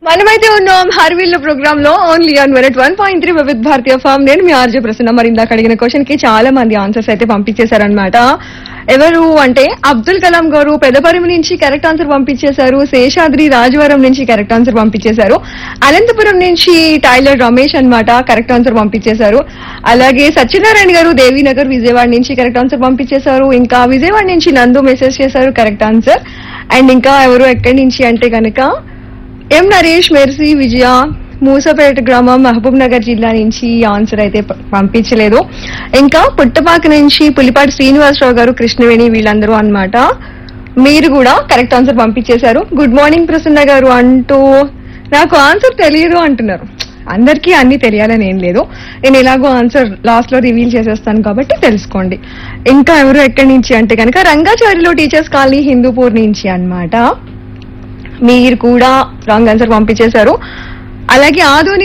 మనమైతే ఉన్నాం హర్విల్ ప్రోగ్రామ్ లో only on minute one point three వివిధ్ భారతీయ ఫామ్ నేను మీ ఆర్జే ప్రసన్న మరి ఇందాక అడిగిన క్వశ్చన్ కి చాలా మంది ఆన్సర్స్ అయితే పంపించేశారనమాట ఎవరు అంటే అబ్దుల్ కలాం గారు పెదపరిమి నుంచి కరెక్ట్ ఆన్సర్ పంపించేశారు శేషాద్రి రాజవరం నుంచి కరెక్ట్ ఆన్సర్ పంపించేశారు అనంతపురం నుంచి టైలర్ రమేష్ అన్నమాట కరెక్ట్ ఆన్సర్ పంపించేశారు అలాగే సత్యనారాయణ గారు దేవీనగర్ విజయవాడ నుంచి కరెక్ట్ ఆన్సర్ పంపించేశారు ఇంకా విజయవాడ నుంచి నందు మెసేజ్ చేశారు కరెక్ట్ ఆన్సర్ అండ్ ఇంకా ఎవరు ఎక్కడి నుంచి అంటే కనుక ఎం నరేష్ మెర్సీ విజయ మూసపేట గ్రామం మహబూబ్ నగర్ జిల్లా నుంచి ఈ ఆన్సర్ అయితే ప- పంపించలేదు ఇంకా పుట్టపాక నుంచి పులిపాటి శ్రీనివాసరావు గారు కృష్ణవేణి వీళ్ళందరూ అన్నమాట మీరు కూడా కరెక్ట్ ఆన్సర్ పంపించేశారు గుడ్ మార్నింగ్ ప్రసన్న గారు అంటూ నాకు ఆన్సర్ తెలియదు అంటున్నారు అందరికీ అన్ని తెలియాలని ఏం లేదు నేను ఎలాగో ఆన్సర్ లాస్ట్ లో రివీల్ చేసేస్తాను కాబట్టి తెలుసుకోండి ఇంకా ఎవరు ఎక్కడి నుంచి అంటే కనుక రంగాచారిలో టీచర్స్ కాలనీ హిందూపూర్ నుంచి అన్నమాట మీరు కూడా రాంగ్ ఆన్సర్ పంపించేశారు అలాగే ఆదోని